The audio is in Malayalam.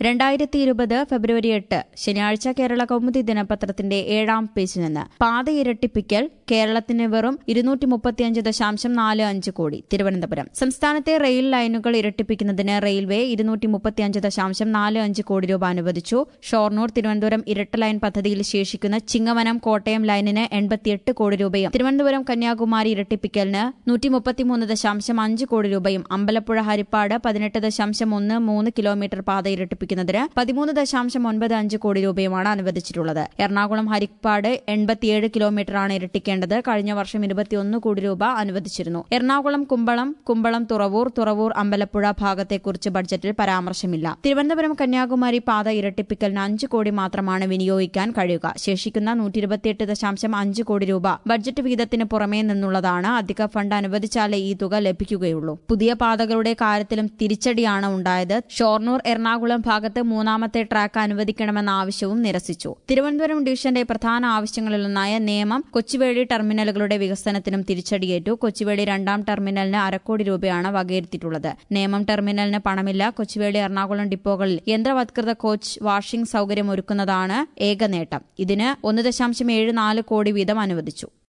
രണ്ടായിരത്തി ഇരുപത് ഫെബ്രുവരി എട്ട് ശനിയാഴ്ച കേരള കൗമുദി ദിനപത്രത്തിന്റെ ഏഴാം പേജിൽ നിന്ന് പാത ഇരട്ടിപ്പിക്കൽ കേരളത്തിന് വെറും ഇരുന്നൂറ്റി മുപ്പത്തിയഞ്ച് ദശാംശം നാല് അഞ്ച് കോടി തിരുവനന്തപുരം സംസ്ഥാനത്തെ റെയിൽ ലൈനുകൾ ഇരട്ടിപ്പിക്കുന്നതിന് റെയിൽവേ ഇരുന്നൂറ്റി മുപ്പത്തിയഞ്ച് ദശാംശം നാല് അഞ്ച് കോടി രൂപ അനുവദിച്ചു ഷൊർണൂർ തിരുവനന്തപുരം ഇരട്ട ലൈൻ പദ്ധതിയിൽ ശേഷിക്കുന്ന ചിങ്ങവനം കോട്ടയം ലൈനിന് എൺപത്തിയെട്ട് കോടി രൂപയും തിരുവനന്തപുരം കന്യാകുമാരി ഇരട്ടിപ്പിക്കലിന് നൂറ്റി മുപ്പത്തിമൂന്ന് ദശാംശം അഞ്ച് കോടി രൂപയും അമ്പലപ്പുഴ ഹരിപ്പാട് പതിനെട്ട് ദശാംശം ഒന്ന് മൂന്ന് കിലോമീറ്റർ പാത ഇരട്ടിപ്പിക്കുന്നതിന് പതിമൂന്ന് ദശാംശം ഒൻപത് അഞ്ച് കോടി രൂപയുമാണ് അനുവദിച്ചിട്ടുള്ളത് എറണാകുളം ഹരിപ്പാട് എൺപത്തിയേഴ് കിലോമീറ്ററാണ് ഇരട്ടിക്കേണ്ടത് കഴിഞ്ഞ വർഷം ഇരുപത്തിയൊന്ന് കോടി രൂപ അനുവദിച്ചിരുന്നു എറണാകുളം കുമ്പളം കുമ്പളം തുറവൂർ തുറവൂർ അമ്പലപ്പുഴ ഭാഗത്തെക്കുറിച്ച് ബഡ്ജറ്റിൽ പരാമർശമില്ല തിരുവനന്തപുരം കന്യാകുമാരി പാത ഇരട്ടിപ്പിക്കലിന് അഞ്ച് കോടി മാത്രമാണ് വിനിയോഗിക്കാൻ കഴിയുക ശേഷിക്കുന്ന നൂറ്റി ഇരുപത്തിയെട്ട് ദശാംശം അഞ്ച് കോടി രൂപ ബഡ്ജറ്റ് വീതത്തിന് പുറമേ നിന്നുള്ളതാണ് അധിക ഫണ്ട് അനുവദിച്ചാലേ ഈ തുക ലഭിക്കുകയുള്ളൂ പുതിയ പാതകളുടെ കാര്യത്തിലും തിരിച്ചടിയാണ് ഉണ്ടായത് ഷൊർണൂർ എറണാകുളം ഭാഗത്ത് മൂന്നാമത്തെ ട്രാക്ക് അനുവദിക്കണമെന്ന ആവശ്യവും നിരസിച്ചു തിരുവനന്തപുരം ഡിവിഷന്റെ പ്രധാന ആവശ്യങ്ങളിലൊന്നായ നിയമം കൊച്ചുവേളി ടെർമിനലുകളുടെ വികസനത്തിനും തിരിച്ചടിയേറ്റു കൊച്ചുവേളി രണ്ടാം ടെർമിനലിന് അരക്കോടി രൂപയാണ് വകയിരുത്തിയിട്ടുള്ളത് നേമം ടെർമിനലിന് പണമില്ല കൊച്ചുവേളി എറണാകുളം ഡിപ്പോകളിൽ യന്ത്രവത്കൃത കോച്ച് വാഷിംഗ് സൌകര്യം ഒരുക്കുന്നതാണ് ഏക നേട്ടം ഇതിന് ഒന്ന് ദശാംശം ഏഴ് നാല് കോടി വീതം അനുവദിച്ചു